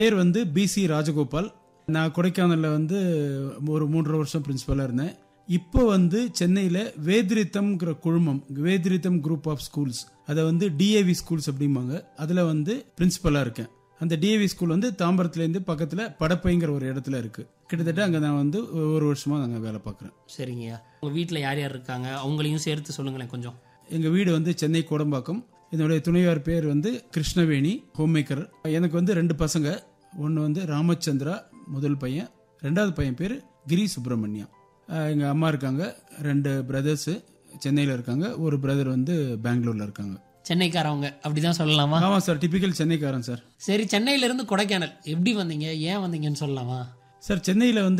பேர் வந்து பிசி ராஜகோபால் நான் கொடைக்கானலில் வந்து ஒரு மூன்றரை வருஷம் பிரின்சிபலாக இருந்தேன் இப்போ வந்து சென்னையில் வேதிரித்தம்ங்கிற குழுமம் வேதிரித்தம் குரூப் ஆஃப் ஸ்கூல்ஸ் அதை வந்து டிஏவி ஸ்கூல்ஸ் அப்படிம்பாங்க அதில் வந்து பிரின்சிபலாக இருக்கேன் அந்த டிஏவி ஸ்கூல் வந்து தாம்பரத்துலேருந்து பக்கத்தில் படப்பைங்கிற ஒரு இடத்துல இருக்கு கிட்டத்தட்ட அங்கே நான் வந்து ஒரு வருஷமாக நாங்கள் வேலை பார்க்குறேன் சரிங்கய்யா உங்க வீட்டில் யார் யார் இருக்காங்க அவங்களையும் சேர்த்து சொல்லுங்களேன் கொஞ்சம் எங்கள் வீடு வந்து சென்னை கோடம்பாக்கம் என்னுடைய துணையார் பேர் வந்து கிருஷ்ணவேணி ஹோம் மேக்கர் எனக்கு வந்து ரெண்டு பசங்க ஒன்று வந்து ராமச்சந்திரா முதல் பையன் ரெண்டாவது பையன் பேர் கிரி சுப்பிரமணியா எங்கள் அம்மா இருக்காங்க ரெண்டு பிரதர்ஸு சென்னையில் இருக்காங்க ஒரு பிரதர் வந்து பெங்களூரில் இருக்காங்க சென்னைக்காரவங்க அப்படிதான் சொல்லலாமா ஆமாம் சார் டிபிக்கல் சென்னைக்காரன் சார் சரி சென்னையில இருந்து கொடைக்கானல் எப்படி வந்தீங்க ஏன் வந்தீங்கன்னு சொல்லலாமா சார் சென்னையில் வந்து